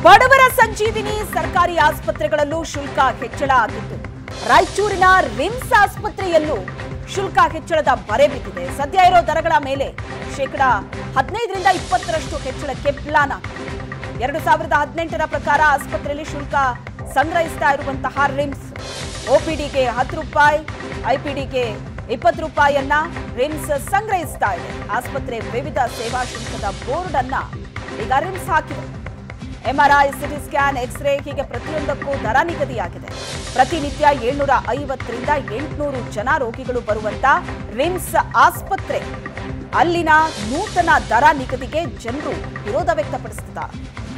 ಬಡವರ ಸಂಜೀವಿನಿ ಸರ್ಕಾರಿ ಆಸ್ಪತ್ರೆಗಳಲ್ಲೂ ಶುಲ್ಕ ಹೆಚ್ಚಳ ಆಗಿತ್ತು ರಾಯಚೂರಿನ ರಿಮ್ಸ್ ಆಸ್ಪತ್ರೆಯಲ್ಲೂ ಶುಲ್ಕ ಹೆಚ್ಚಳದ ಬರೆ ಬಿದ್ದಿದೆ ಸದ್ಯ ಇರೋ ದರಗಳ ಮೇಲೆ ಶೇಕಡ ಹದಿನೈದರಿಂದ ಇಪ್ಪತ್ತರಷ್ಟು ಹೆಚ್ಚಳಕ್ಕೆ ಪ್ಲಾನ್ ಆಗಿದೆ ಎರಡು ಸಾವಿರದ ಹದಿನೆಂಟರ ಪ್ರಕಾರ ಆಸ್ಪತ್ರೆಯಲ್ಲಿ ಶುಲ್ಕ ಸಂಗ್ರಹಿಸ್ತಾ ಇರುವಂತಹ ರಿಮ್ಸ್ ಒಪಿಡಿಗೆ ಹತ್ತು ರೂಪಾಯಿ ಐಪಿಡಿಗೆ ಇಪ್ಪತ್ತು ರೂಪಾಯಿಯನ್ನ ರಿಮ್ಸ್ ಸಂಗ್ರಹಿಸ್ತಾ ಇದೆ ಆಸ್ಪತ್ರೆ ವಿವಿಧ ಸೇವಾ ಶುಲ್ಕದ ಬೋರ್ಡ್ ಅನ್ನ ಈಗ ರಿಮ್ಸ್ ಹಾಕಿದೆ ಎಂಆರ್ಐ ಸಿಟಿ ಸ್ಕ್ಯಾನ್ ಎಕ್ಸ್ರೇ ಹೀಗೆ ಪ್ರತಿಯೊಂದಕ್ಕೂ ದರ ನಿಗದಿಯಾಗಿದೆ ಪ್ರತಿನಿತ್ಯ ಏಳ್ನೂರ ಐವತ್ತರಿಂದ ಎಂಟುನೂರು ಜನ ರೋಗಿಗಳು ಬರುವಂತ ರಿಮ್ಸ್ ಆಸ್ಪತ್ರೆ ಅಲ್ಲಿನ ನೂತನ ದರ ನಿಗದಿಗೆ ಜನರು ವಿರೋಧ ವ್ಯಕ್ತಪಡಿಸುತ್ತಿದ್ದಾರೆ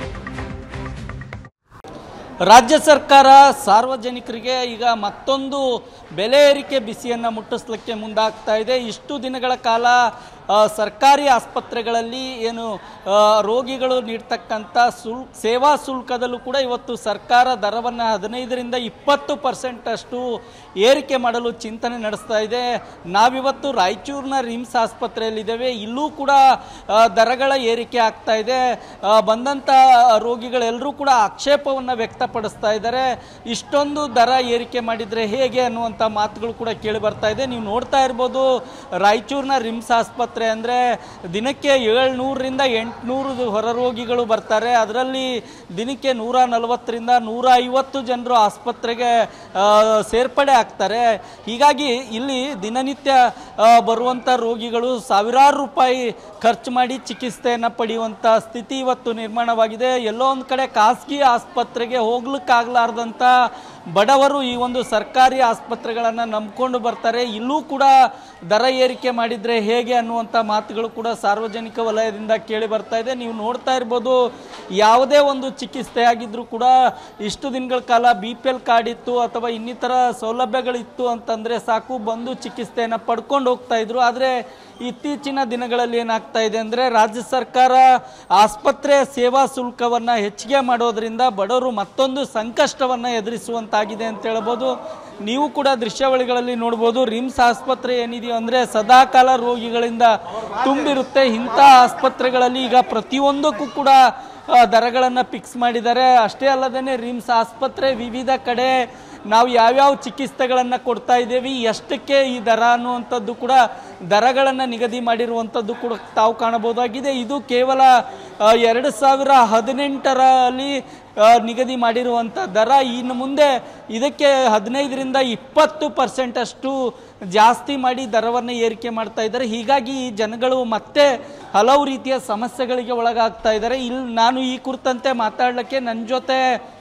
ರಾಜ್ಯ ಸರ್ಕಾರ ಸಾರ್ವಜನಿಕರಿಗೆ ಈಗ ಮತ್ತೊಂದು ಬೆಲೆ ಏರಿಕೆ ಬಿಸಿಯನ್ನು ಮುಟ್ಟಿಸ್ಲಿಕ್ಕೆ ಮುಂದಾಗ್ತಾ ಇದೆ ಇಷ್ಟು ದಿನಗಳ ಕಾಲ ಆ, ಸರ್ಕಾರಿ ಆಸ್ಪತ್ರೆಗಳಲ್ಲಿ ಏನು ಆ, ರೋಗಿಗಳು ನೀಡ್ತಕ್ಕಂಥ ಸುಲ್ ಸೇವಾ ಶುಲ್ಕದಲ್ಲೂ ಕೂಡ ಇವತ್ತು ಸರ್ಕಾರ ದರವನ್ನು ಹದಿನೈದರಿಂದ ಇಪ್ಪತ್ತು ಪರ್ಸೆಂಟ್ ಅಷ್ಟು ಏರಿಕೆ ಮಾಡಲು ಚಿಂತನೆ ನಡೆಸ್ತಾ ಇದೆ ನಾವಿವತ್ತು ರಾಯಚೂರಿನ ರಿಮ್ಸ್ ಆಸ್ಪತ್ರೆಯಲ್ಲಿದ್ದೇವೆ ಇಲ್ಲೂ ಕೂಡ ಆ, ದರಗಳ ಏರಿಕೆ ಆಗ್ತಾ ಇದೆ ಆ, ಬಂದಂಥ ರೋಗಿಗಳೆಲ್ಲರೂ ಕೂಡ ಆಕ್ಷೇಪವನ್ನು ವ್ಯಕ್ತಪಡಿಸ್ತಾ ಇದ್ದಾರೆ ಇಷ್ಟೊಂದು ದರ ಏರಿಕೆ ಮಾಡಿದರೆ ಹೇಗೆ ಅನ್ನುವಂಥ ಮಾತುಗಳು ಕೂಡ ಕೇಳಿ ಬರ್ತಾ ಇದೆ ನೀವು ನೋಡ್ತಾ ಇರ್ಬೋದು ರಾಯಚೂರಿನ ರಿಮ್ಸ್ ಆಸ್ಪತ್ರೆ ಅಂದರೆ ದಿನಕ್ಕೆ ಏಳ್ನೂರರಿಂದ ಎಂಟುನೂರು ಹೊರ ರೋಗಿಗಳು ಬರ್ತಾರೆ ಅದರಲ್ಲಿ ದಿನಕ್ಕೆ ನೂರ ನಲವತ್ತರಿಂದ ನೂರ ಐವತ್ತು ಜನರು ಆಸ್ಪತ್ರೆಗೆ ಆ, ಸೇರ್ಪಡೆ ಆಗ್ತಾರೆ ಹೀಗಾಗಿ ಇಲ್ಲಿ ದಿನನಿತ್ಯ ಆ, ಬರುವಂಥ ರೋಗಿಗಳು ಸಾವಿರಾರು ರೂಪಾಯಿ ಖರ್ಚು ಮಾಡಿ ಚಿಕಿತ್ಸೆಯನ್ನು ಪಡೆಯುವಂಥ ಸ್ಥಿತಿ ಇವತ್ತು ನಿರ್ಮಾಣವಾಗಿದೆ ಎಲ್ಲೋ ಒಂದು ಕಡೆ ಖಾಸಗಿ ಆಸ್ಪತ್ರೆಗೆ ಹೋಗ್ಲಿಕ್ಕಾಗಲಾರ್ದಂಥ ಬಡವರು ಈ ಒಂದು ಸರ್ಕಾರಿ ಆಸ್ಪತ್ರೆಗಳನ್ನು ನಂಬ್ಕೊಂಡು ಬರ್ತಾರೆ ಇಲ್ಲೂ ಕೂಡ ದರ ಏರಿಕೆ ಮಾಡಿದರೆ ಹೇಗೆ ಅನ್ನುವಂಥ ಮಾತುಗಳು ಕೂಡ ಸಾರ್ವಜನಿಕ ವಲಯದಿಂದ ಕೇಳಿ ಬರ್ತಾ ಇದೆ ನೀವು ನೋಡ್ತಾ ಇರ್ಬೋದು ಯಾವುದೇ ಒಂದು ಚಿಕಿತ್ಸೆ ಆಗಿದ್ರೂ ಕೂಡ ಇಷ್ಟು ದಿನಗಳ ಕಾಲ ಬಿ ಪಿ ಎಲ್ ಕಾರ್ಡ್ ಇತ್ತು ಅಥವಾ ಇನ್ನಿತರ ಸೌಲಭ್ಯಗಳಿತ್ತು ಅಂತಂದರೆ ಸಾಕು ಬಂದು ಚಿಕಿತ್ಸೆಯನ್ನು ಪಡ್ಕೊಂಡು ಹೋಗ್ತಾ ಇದ್ರು ಆದರೆ ಇತ್ತೀಚಿನ ದಿನಗಳಲ್ಲಿ ಏನಾಗ್ತಾ ಇದೆ ಅಂದರೆ ರಾಜ್ಯ ಸರ್ಕಾರ ಆಸ್ಪತ್ರೆ ಸೇವಾ ಶುಲ್ಕವನ್ನು ಹೆಚ್ಚಿಗೆ ಮಾಡೋದ್ರಿಂದ ಬಡವರು ಮತ್ತೊಂದು ಸಂಕಷ್ಟವನ್ನು ಎದುರಿಸುವಂತಾಗಿದೆ ಅಂತ ಹೇಳ್ಬೋದು ನೀವು ಕೂಡ ದೃಶ್ಯಾವಳಿಗಳಲ್ಲಿ ನೋಡ್ಬೋದು ರಿಮ್ಸ್ ಆಸ್ಪತ್ರೆ ಏನಿದೆಯೋ ಅಂದರೆ ಸದಾಕಾಲ ರೋಗಿಗಳಿಂದ ತುಂಬಿರುತ್ತೆ ಇಂಥ ಆಸ್ಪತ್ರೆಗಳಲ್ಲಿ ಈಗ ಪ್ರತಿಯೊಂದಕ್ಕೂ ಕೂಡ ಆ, ದರಗಳನ್ನು ಫಿಕ್ಸ್ ಮಾಡಿದ್ದಾರೆ ಅಷ್ಟೇ ಅಲ್ಲದೇ ರಿಮ್ಸ್ ಆಸ್ಪತ್ರೆ ವಿವಿಧ ಕಡೆ ನಾವು ಯಾವ್ಯಾವ ಚಿಕಿತ್ಸೆಗಳನ್ನು ಕೊಡ್ತಾ ಇದ್ದೇವೆ ಎಷ್ಟಕ್ಕೆ ಈ ದರ ಅನ್ನುವಂಥದ್ದು ಕೂಡ ದರಗಳನ್ನು ನಿಗದಿ ಮಾಡಿರುವಂಥದ್ದು ಕೂಡ ತಾವು ಕಾಣಬಹುದಾಗಿದೆ ಇದು ಕೇವಲ ಆ, ಎರಡು ಸಾವಿರ ಹದಿನೆಂಟರಲ್ಲಿ ಆ, ನಿಗದಿ ಮಾಡಿರುವಂಥ ದರ ಇನ್ನು ಮುಂದೆ ಇದಕ್ಕೆ ಹದಿನೈದರಿಂದ ಇಪ್ಪತ್ತು ಪರ್ಸೆಂಟ್ ಅಷ್ಟು ಜಾಸ್ತಿ ಮಾಡಿ ದರವನ್ನು ಏರಿಕೆ ಮಾಡ್ತಾ ಇದ್ದಾರೆ ಹೀಗಾಗಿ ಈ ಜನಗಳು ಮತ್ತೆ ಹಲವು ರೀತಿಯ ಸಮಸ್ಯೆಗಳಿಗೆ ಒಳಗಾಗ್ತಾ ಇದ್ದಾರೆ ಇಲ್ಲಿ ನಾನು ಈ ಕುರಿತಂತೆ ಮಾತಾಡಲಿಕ್ಕೆ ನನ್ನ ಜೊತೆ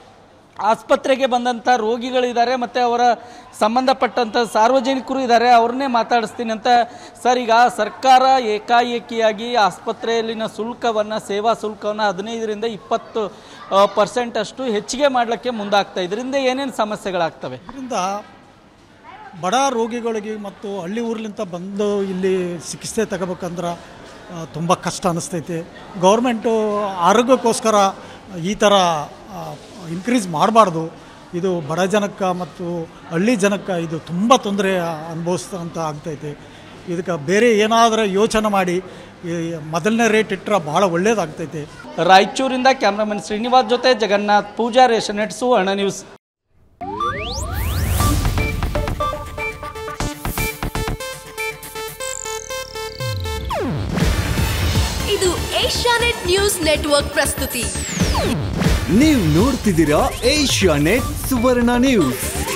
ಆಸ್ಪತ್ರೆಗೆ ಬಂದಂಥ ರೋಗಿಗಳಿದ್ದಾರೆ ಮತ್ತು ಅವರ ಸಂಬಂಧಪಟ್ಟಂಥ ಸಾರ್ವಜನಿಕರು ಇದ್ದಾರೆ ಅವ್ರನ್ನೇ ಮಾತಾಡಿಸ್ತೀನಿ ಅಂತ ಸರ್ ಈಗ ಸರ್ಕಾರ ಏಕಾಏಕಿಯಾಗಿ ಆಸ್ಪತ್ರೆಯಲ್ಲಿನ ಶುಲ್ಕವನ್ನು ಸೇವಾ ಶುಲ್ಕವನ್ನು ಹದಿನೈದರಿಂದ ಇಪ್ಪತ್ತು ಪರ್ಸೆಂಟ್ ಅಷ್ಟು ಹೆಚ್ಚಿಗೆ ಮಾಡಲಿಕ್ಕೆ ಮುಂದಾಗ್ತಾ ಇದರಿಂದ ಏನೇನು ಸಮಸ್ಯೆಗಳಾಗ್ತವೆ ಇದರಿಂದ ಬಡ ರೋಗಿಗಳಿಗೆ ಮತ್ತು ಹಳ್ಳಿ ಊರ್ಲಿಂದ ಬಂದು ಇಲ್ಲಿ ಚಿಕಿತ್ಸೆ ತಗೋಬೇಕಂದ್ರೆ ತುಂಬ ಕಷ್ಟ ಅನ್ನಿಸ್ತೈತೆ ಗೌರ್ಮೆಂಟು ಆರೋಗ್ಯಕ್ಕೋಸ್ಕರ ಈ ಥರ ಇನ್ಕ್ರೀಸ್ ಮಾಡಬಾರ್ದು ಇದು ಬಡ ಜನಕ್ಕೆ ಮತ್ತು ಹಳ್ಳಿ ಜನಕ್ಕೆ ಇದು ತುಂಬ ತೊಂದರೆ ಅನುಭವಿಸ್ತಂತ ಆಗ್ತೈತೆ ಇದಕ್ಕೆ ಬೇರೆ ಏನಾದರೂ ಯೋಚನೆ ಮಾಡಿ ಈ ಮೊದಲನೇ ರೇಟ್ ಇಟ್ಟರೆ ಭಾಳ ಒಳ್ಳೇದಾಗ್ತೈತೆ ರಾಯಚೂರಿಂದ ಕ್ಯಾಮ್ರಾಮನ್ ಶ್ರೀನಿವಾಸ್ ಜೊತೆ ಜಗನ್ನಾಥ್ ಪೂಜಾ ರೇಷನ್ ನೆಟ್ ಸುವರ್ಣ ನ್ಯೂಸ್ ಇದು ಏಷ್ಯಾನೆಟ್ ನ್ಯೂಸ್ ನೆಟ್ವರ್ಕ್ ಪ್ರಸ್ತುತಿ ನೀವು ನೋಡ್ತಿದ್ದೀರಾ ಏಷ್ಯಾ ನೆಟ್ ಸುವರ್ಣ ನ್ಯೂಸ್